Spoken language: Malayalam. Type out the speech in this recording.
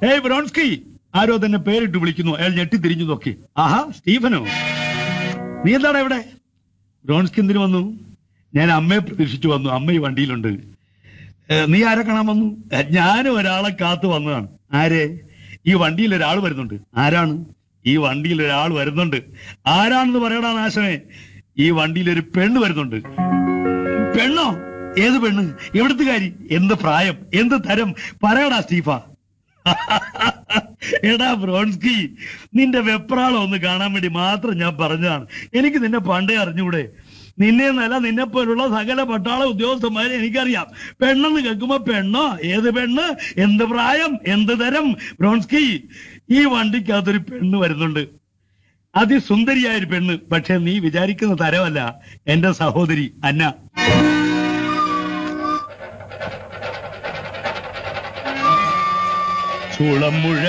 ഏയ് ബ്രോൺസ്കി ആരോ തന്നെ പേരിട്ട് വിളിക്കുന്നു അയാൾ ഞെട്ടി തിരിഞ്ഞു നോക്കി ആഹാ സ്റ്റീഫനോ നീ എന്താണ് ഇവിടെ ബ്രോൺസ്കി എന്തിനു വന്നു ഞാൻ അമ്മയെ പ്രതീക്ഷിച്ചു വന്നു അമ്മ ഈ വണ്ടിയിലുണ്ട് ഏ, നീ ആരെ കാണാൻ വന്നു ഏ, ഞാനും ഒരാളെ കാത്തു വന്നതാണ് ആരെ ഈ വണ്ടിയിൽ ഒരാൾ വരുന്നുണ്ട് ആരാണ് ഈ വണ്ടിയിൽ ഒരാൾ വരുന്നുണ്ട് ആരാണെന്ന് പറയടാ നാശമേ ഈ വണ്ടിയിൽ ഒരു പെണ്ണ് വരുന്നുണ്ട് പെണ്ണോ ഏത് പെണ്ണ് എവിടുത്തെ കാരി എന്ത് പ്രായം എന്ത് തരം പറയടാ സ്റ്റീഫ എടാ ബ്രോൺസ്കി നിന്റെ വെപ്രാളം ഒന്ന് കാണാൻ വേണ്ടി മാത്രം ഞാൻ പറഞ്ഞതാണ് എനിക്ക് നിന്നെ പണ്ടേ അറിഞ്ഞൂടെ നിന്നെ എന്നല്ല നിന്നെ പോലുള്ള സകല പട്ടാള ഉദ്യോഗസ്ഥന്മാരെ എനിക്കറിയാം പെണ്ണെന്ന് കേൾക്കുമ്പോ പെണ്ണോ ഏത് പെണ്ണ് എന്ത് പ്രായം എന്ത് തരം ബ്രോൺസ്കി ഈ വണ്ടിക്കകത്തൊരു പെണ്ണ് വരുന്നുണ്ട് അതിസുന്ദരിയായ ഒരു പെണ്ണ് പക്ഷെ നീ വിചാരിക്കുന്ന തരമല്ല എന്റെ സഹോദരി അന്ന ചുളമുഴ